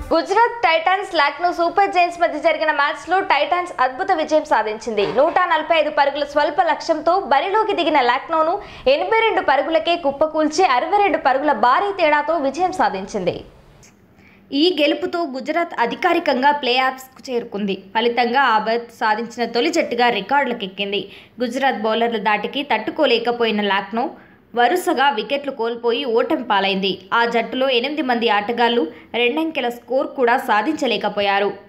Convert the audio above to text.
Gujarat Titans Lucknow Super Giants మధ్య జరిగిన మ్యాచ్లో టైటాన్స్ అద్భుత విజయం సాధించింది నూట నలభై ఐదు పరుగుల స్వల్ప లక్ష్యంతో బరిలోకి దిగిన లాక్నోను ఎనభై రెండు పరుగులకే కుప్పకూల్చి అరవై రెండు పరుగుల భారీ తేడాతో విజయం సాధించింది ఈ గెలుపుతో గుజరాత్ అధికారికంగా ప్లే ఆఫ్స్కు చేరుకుంది ఫలితంగా ఆబద్ సాధించిన తొలి జట్టుగా రికార్డులకెక్కింది గుజరాత్ బౌలర్ల దాటికి తట్టుకోలేకపోయిన లాక్నో వరుసగా వికెట్లు కోల్పోయి ఓటమి పాలైంది ఆ జట్టులో ఎనిమిది మంది ఆటగాళ్లు రెండంకెల స్కోర్ కూడా సాధించలేకపోయారు